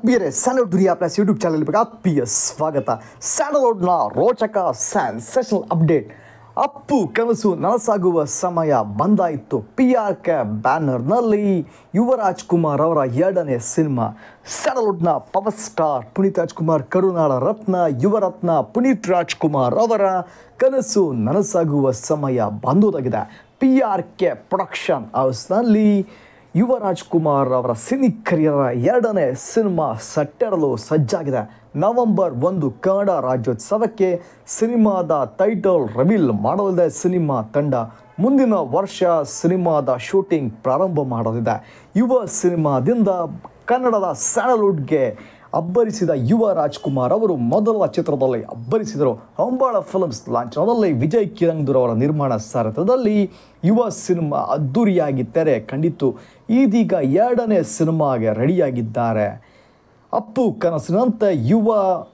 ಆತ್ಮೀಯರೇ Sandalwood Duniya plus YouTube channel ಬಗ್ಗೆ ಆತ್ಮೀಯ ಸ್ವಾಗತ ಸ್ಯಾಂಡಲ್ವುಡ್ನ ರೋಚಕ ಸೆನ್ಸೇಷನಲ್ ಅಪ್ಡೇಟ್ ಅಪ್ಪು ಕನಸು ನನಸಾಗುವ ಸಮಯ ಬಂದಾಯಿತು ಪಿ ಆರ್ ಕೆ ಬ್ಯಾನರ್ನಲ್ಲಿ ಯುವರಾಜ್ ಕುಮಾರ್ ಅವರ ಎರಡನೇ ಸಿನಿಮಾ ಸ್ಯಾಂಡಲ್ವುಡ್ನ ಪವರ್ ಸ್ಟಾರ್ ಪುನೀತ್ ರಾಜ್ಕುಮಾರ್ ಕರುನಾಡ ರತ್ನ ಯುವರತ್ನ ಪುನೀತ್ ರಾಜ್ಕುಮಾರ್ ಅವರ ಕನಸು ನನಸಾಗುವ ಸಮಯ ಬಂದುದಾಗಿದೆ ಪಿ ಆರ್ ಕೆ ಪ್ರೊಡಕ್ಷನ್ ಹೌಸ್ನಲ್ಲಿ ಯುವರಾಜ್ ಕುಮಾರ್ ಅವರ ಸಿನಿ ಕರಿಯರ ಎರಡನೇ ಸಿನಿಮಾ ಸಟ್ಟೆರಲು ಸಜ್ಜಾಗಿದೆ ನವೆಂಬರ್ ಒಂದು ಕನ್ನಡ ರಾಜ್ಯೋತ್ಸವಕ್ಕೆ ಸಿನಿಮಾದ ಟೈಟಲ್ ರಿವೀಲ್ ಮಾಡಲಿದೆ ಸಿನಿಮಾ ತಂಡ ಮುಂದಿನ ವರ್ಷ ಸಿನಿಮಾದ ಶೂಟಿಂಗ್ ಪ್ರಾರಂಭ ಮಾಡಲಿದೆ ಯುವ ಸಿನಿಮಾದಿಂದ ಕನ್ನಡದ ಸ್ಯಾಂಡಲ್ವುಡ್ಗೆ ಅಬ್ಬರಿಸಿದ ಯುವ ರಾಜ್ಕುಮಾರ್ ಅವರು ಮೊದಲ ಚಿತ್ರದಲ್ಲಿ ಅಬ್ಬರಿಸಿದರು ಹೊಂಬಾಳ ಫಿಲ್ಮ್ಸ್ ಲಾಂಛನದಲ್ಲಿ ವಿಜಯ್ ಕಿರಂಗ್ದೂರ್ ಅವರ ನಿರ್ಮಾಣ ಸಾರಥ್ಯದಲ್ಲಿ ಯುವ ಸಿನಿಮಾ ಅದ್ದೂರಿಯಾಗಿ ತೆರೆ ಕಂಡಿತ್ತು ಇದೀಗ ಎರಡನೇ ಸಿನಿಮಾಗೆ ರೆಡಿಯಾಗಿದ್ದಾರೆ ಅಪ್ಪು ಕನಸಿನಂತೆ ಯುವ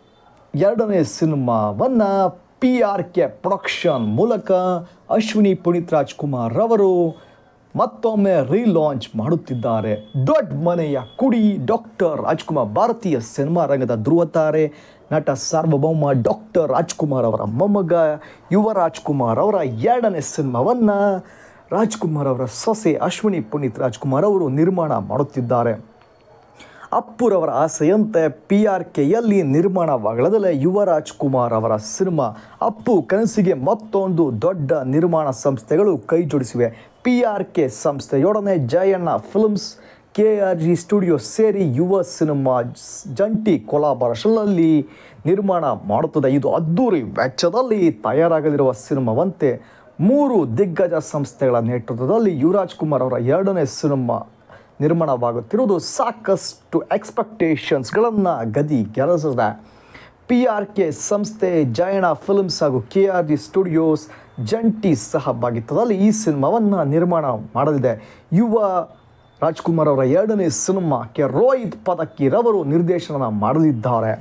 ಎರಡನೇ ಸಿನಿಮಾವನ್ನು ಪಿ ಆರ್ ಕೆ ಪ್ರೊಡಕ್ಷನ್ ಮೂಲಕ ಅಶ್ವಿನಿ ಪುನೀತ್ ರಾಜ್ಕುಮಾರ್ ಅವರು ಮತ್ತೊಮ್ಮೆ ರೀಲಾಂಚ್ ಮಾಡುತ್ತಿದ್ದಾರೆ ದೊಡ್ಡ ಮನೆಯ ಕುಡಿ ಡಾಕ್ಟರ್ ರಾಜ್ಕುಮಾರ್ ಭಾರತೀಯ ಸಿನಿಮಾ ರಂಗದ ಧ್ರುವತಾರೆ ನಟ ಸಾರ್ವಭೌಮ ಡಾಕ್ಟರ್ ರಾಜ್ಕುಮಾರ್ ಅವರ ಮೊಮ್ಮಗ ಯುವ ರಾಜ್ಕುಮಾರ್ ಅವರ ಎರಡನೇ ಸಿನಿಮಾವನ್ನು ರಾಜ್ಕುಮಾರ್ ಅವರ ಸೊಸೆ ಅಶ್ವಿನಿ ಪುನೀತ್ ರಾಜ್ಕುಮಾರ್ ಅವರು ನಿರ್ಮಾಣ ಮಾಡುತ್ತಿದ್ದಾರೆ ಅಪ್ಪುರವರ ಆಸೆಯಂತೆ ಪಿ ಆರ್ ಕೆಯಲ್ಲಿ ನಿರ್ಮಾಣವಾಗಲದಲ್ಲೇ ಯುವರಾಜ್ ಕುಮಾರ್ ಅವರ ಸಿನಿಮಾ ಅಪ್ಪು ಕನಸಿಗೆ ಮತ್ತೊಂದು ದೊಡ್ಡ ನಿರ್ಮಾಣ ಸಂಸ್ಥೆಗಳು ಕೈ ಜೋಡಿಸಿವೆ ಪಿ ಆರ್ ಕೆ ಸಂಸ್ಥೆಯೊಡನೆ Jayanna films K R G studio ಸೇರಿ ಯುವ ಸಿನಿಮಾ ಜಂಟಿ ಕೊಲಾಬರೇಷನ್ನಲ್ಲಿ ನಿರ್ಮಾಣ ಮಾಡುತ್ತದೆ ಇದು ಅದ್ದೂರಿ ವೆಚ್ಚದಲ್ಲಿ ತಯಾರಾಗಲಿರುವ ಸಿನಿಮಾವಂತೆ ಮೂರು ದಿಗ್ಗಜ ಸಂಸ್ಥೆಗಳ ನೇತೃತ್ವದಲ್ಲಿ ಯುವರಾಜ್ ಕುಮಾರ್ ಅವರ ಎರಡನೇ ಸಿನಿಮಾ ನಿರ್ಮಾಣವಾಗುತ್ತಿರುವುದು ಸಾಕಷ್ಟು ಎಕ್ಸ್ಪೆಕ್ಟೇಷನ್ಸ್ಗಳನ್ನು ಗದಿ ಗೆರಸಿದೆ ಪಿ ಆರ್ ಕೆ ಸಂಸ್ಥೆ ಜಯಣ ಫಿಲ್ಮ್ಸ್ ಹಾಗೂ ಕೆ ಆರ್ ಜಿ ಸ್ಟುಡಿಯೋಸ್ ಜಂಟಿ ಸಹಭಾಗಿತ್ವದಲ್ಲಿ ಈ ಸಿನಿಮಾವನ್ನು ನಿರ್ಮಾಣ ಮಾಡಲಿದೆ ಯುವ ರಾಜ್ಕುಮಾರ್ ಅವರ ಎರಡನೇ ಸಿನಿಮಾಕ್ಕೆ ರೋಹಿತ್ ಪದಕಿರವರು ನಿರ್ದೇಶನ ಮಾಡಲಿದ್ದಾರೆ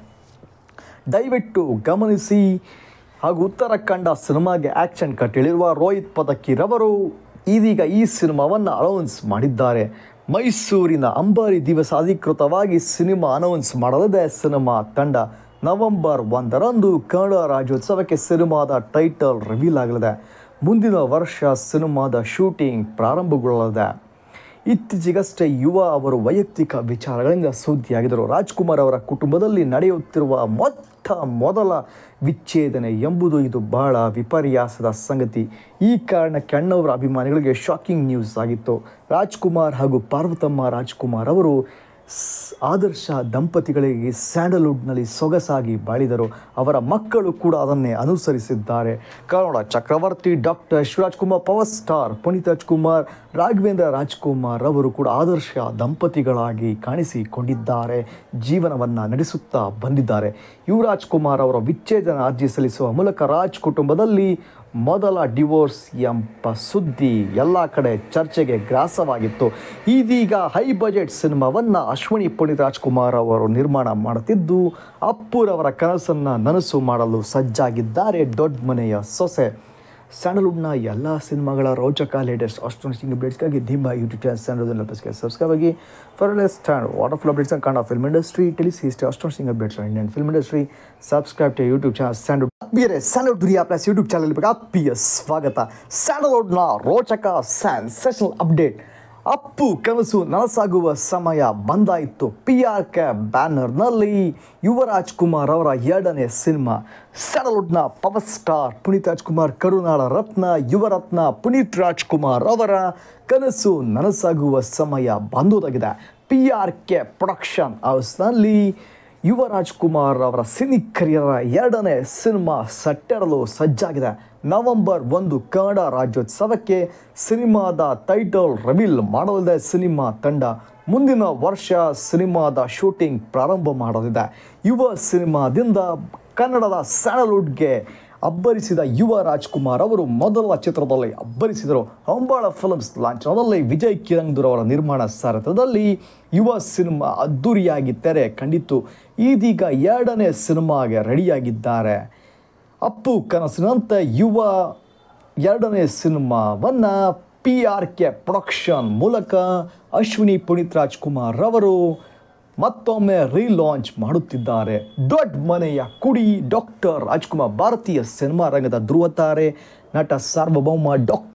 ದಯವಿಟ್ಟು ಗಮನಿಸಿ ಹಾಗೂ ಉತ್ತರಾಖಂಡ ಸಿನಿಮಾಗೆ ಆ್ಯಕ್ಷನ್ ಕಟ್ ಹೇಳಿರುವ ರೋಹಿತ್ ಪದಕಿರವರು ಇದೀಗ ಈ ಸಿನಿಮಾವನ್ನು ಅನೌನ್ಸ್ ಮಾಡಿದ್ದಾರೆ ಮೈಸೂರಿನ ಅಂಬಾರಿ ದಿವಸ ಅಧಿಕೃತವಾಗಿ ಸಿನಿಮಾ ಅನೌನ್ಸ್ ಮಾಡಲಿದೆ ಸಿನಿಮಾ ತಂಡ ನವೆಂಬರ್ ಒಂದರಂದು ಕನ್ನಡ ರಾಜ್ಯೋತ್ಸವಕ್ಕೆ ಸಿನಿಮಾದ ಟೈಟಲ್ ರಿವೀಲ್ ಆಗಲಿದೆ ಮುಂದಿನ ವರ್ಷ ಸಿನಿಮಾದ ಶೂಟಿಂಗ್ ಪ್ರಾರಂಭಗೊಳ್ಳಲಿದೆ ಇತ್ತೀಚೆಗಷ್ಟೇ ಯುವ ಅವರು ವೈಯಕ್ತಿಕ ವಿಚಾರಗಳಿಂದ ಸುದ್ದಿಯಾಗಿದ್ದರು ರಾಜ್ಕುಮಾರ್ ಅವರ ಕುಟುಂಬದಲ್ಲಿ ನಡೆಯುತ್ತಿರುವ ಮೊತ್ತ ಮೊದಲ ವಿಚ್ಛೇದನೆ ಎಂಬುದು ಇದು ಬಹಳ ವಿಪರ್ಯಾಸದ ಸಂಗತಿ ಈ ಕಾರಣಕ್ಕೆ ಅಣ್ಣವರ ಅಭಿಮಾನಿಗಳಿಗೆ ಶಾಕಿಂಗ್ ನ್ಯೂಸ್ ಆಗಿತ್ತು ರಾಜ್ಕುಮಾರ್ ಹಾಗೂ ಪಾರ್ವತಮ್ಮ ರಾಜ್ಕುಮಾರ್ ಅವರು ಸ್- ಆದರ್ಶ ದಂಪತಿಗಳಿಗೆ ಸ್ಯಾಂಡಲ್ವುಡ್ನಲ್ಲಿ ಸೊಗಸಾಗಿ ಬಾಳಿದರು ಅವರ ಮಕ್ಕಳು ಕೂಡ ಅದನ್ನೇ ಅನುಸರಿಸಿದ್ದಾರೆ ಕನ್ನಡ ಚಕ್ರವರ್ತಿ doctor Shivaraj Kumar power star Puneeth Rajkumar Raghavendra Rajkumar ಅವರು ಕೂಡ ಆದರ್ಶ ದಂಪತಿಗಳಾಗಿ ಕಾಣಿಸಿಕೊಂಡಿದ್ದಾರೆ ಜೀವನವನ್ನು ನಡೆಸುತ್ತಾ ಬಂದಿದ್ದಾರೆ ಯುವರಾಜ್ ಕುಮಾರ್ ಅವರ ವಿಚ್ಛೇದನ ಅರ್ಜಿ ಸಲ್ಲಿಸುವ ಮೂಲಕ ರಾಜ್ ಕುಟುಂಬದಲ್ಲಿ ಮೊದಲ ಡಿವೋರ್ಸ್ ಎಂಬ ಸುದ್ದಿ ಎಲ್ಲ ಕಡೆ ಚರ್ಚೆಗೆ ಗ್ರಾಸವಾಗಿತ್ತು ಇದೀಗ ಹೈ ಬಜೆಟ್ ಸಿನಿಮಾವನ್ನು ಅಶ್ವಿನಿ ಪುನೀತ್ ರಾಜ್ಕುಮಾರ್ ಅವರು ನಿರ್ಮಾಣ ಮಾಡುತ್ತಿದ್ದು ಅಪ್ಪುರವರ ಕನಸನ್ನು ನನಸು ಮಾಡಲು ಸಜ್ಜಾಗಿದ್ದಾರೆ ದೊಡ್ಡ ಮನೆಯ ಸೊಸೆ ಸ್ಯಾಂಡಲ್ವುಡ್ನ ಎಲ್ಲ ಸಿನಿಮಾಗಳ ರೋಚಕ ಲೇಟೆಸ್ಟ್ ಅಸ್ಟ್ರಾನಿಸ್ಟಿಂಗ್ ಅಪ್ಡೇಟ್ಸ್ಗಾಗಿ ಧೀಮಾ ಯೂಟ್ಯೂಬ್ ಚಾನಲ್ ಸ್ಯಾಂಡಲ್ ಪ್ಲಸ್ಗೆ ಸಬ್ಸ್ಕ್ರೈಬ್ ಆಗಿ for latest stand wonderful updates Kannada film industry tells history astonishing updates Indian film industry subscribe to YouTube channel sandal ಬೇರೆ Sandalwood Duniya plus YouTube channel ಬಗ್ಗೆ ಆತ್ಮೀಯ ಸ್ವಾಗತ ಸ್ಯಾಂಡಲ್ವುಡ್ನ ರೋಚಕ ಸೆನ್ಸೇಷನಲ್ ಅಪ್ಡೇಟ್ ಅಪ್ಪು ಕನಸು ನನಸಾಗುವ ಸಮಯ ಬಂದಾಯಿತು ಪಿ ಆರ್ ಕೆ ಬ್ಯಾನರ್ನಲ್ಲಿ ಯುವರಾಜ್ ಕುಮಾರ್ ಅವರ ಎರಡನೇ ಸಿನಿಮಾ ಸ್ಯಾಂಡಲ್ವುಡ್ನ ಪವರ್ ಸ್ಟಾರ್ ಪುನೀತ್ ರಾಜ್ಕುಮಾರ್ ಕರುನಾಡ ರತ್ನ ಯುವರತ್ನ ಪುನೀತ್ ರಾಜ್ಕುಮಾರ್ ಅವರ ಕನಸು ನನಸಾಗುವ ಸಮಯ ಬಂದುದಾಗಿದೆ ಪಿ ಆರ್ ಕೆ ಪ್ರೊಡಕ್ಷನ್ ಹೌಸ್ನಲ್ಲಿ ಯುವರಾಜ್ ಕುಮಾರ್ ಅವರ ಸಿನಿ ಕರಿಯರ ಎರಡನೇ ಸಿನಿಮಾ ಸಟ್ಟೆರಲು ಸಜ್ಜಾಗಿದೆ ನವೆಂಬರ್ ಒಂದು ಕನ್ನಡ ರಾಜ್ಯೋತ್ಸವಕ್ಕೆ ಸಿನಿಮಾದ ಟೈಟಲ್ ರಿವೀಲ್ ಮಾಡಲಿದೆ ಸಿನಿಮಾ ತಂಡ ಮುಂದಿನ ವರ್ಷ ಸಿನಿಮಾದ ಶೂಟಿಂಗ್ ಪ್ರಾರಂಭ ಮಾಡಲಿದೆ ಯುವ ಸಿನಿಮಾದಿಂದ ಕನ್ನಡದ ಸ್ಯಾಂಡಲ್ವುಡ್ಗೆ ಅಬ್ಬರಿಸಿದ ಯುವ ರಾಜ್ಕುಮಾರ್ ಅವರು ಮೊದಲ ಚಿತ್ರದಲ್ಲಿ ಅಬ್ಬರಿಸಿದರು ಹೊಂಬಾಳ ಫಿಲ್ಮ್ಸ್ ಲಾಂಛನದಲ್ಲಿ ವಿಜಯ್ ಕಿರಂಗ್ದೂರ್ ಅವರ ನಿರ್ಮಾಣ ಸಾರಥ್ಯದಲ್ಲಿ ಯುವ ಸಿನಿಮಾ ಅದ್ದೂರಿಯಾಗಿ ತೆರೆ ಕಂಡಿತ್ತು ಇದೀಗ ಎರಡನೇ ಸಿನಿಮಾಗೆ ರೆಡಿಯಾಗಿದ್ದಾರೆ ಅಪ್ಪು ಕನಸಿನಂತೆ ಯುವ ಎರಡನೇ ಸಿನಿಮಾವನ್ನು ಪಿ ಆರ್ ಕೆ ಪ್ರೊಡಕ್ಷನ್ ಮೂಲಕ ಅಶ್ವಿನಿ ಪುನೀತ್ ರಾಜ್ಕುಮಾರ್ ಅವರು ಮತ್ತೊಮ್ಮೆ ರೀಲಾಂಚ್ ಮಾಡುತ್ತಿದ್ದಾರೆ ದೊಡ್ಡ ಮನೆಯ ಕುಡಿ ಡಾಕ್ಟರ್ ರಾಜ್ಕುಮಾರ್ ಭಾರತೀಯ ಸಿನಿಮಾ ರಂಗದ ಧ್ರುವ ತಾರೆ ನಟ ಸಾರ್ವಭೌಮ ಡಾಕ್ಟರ್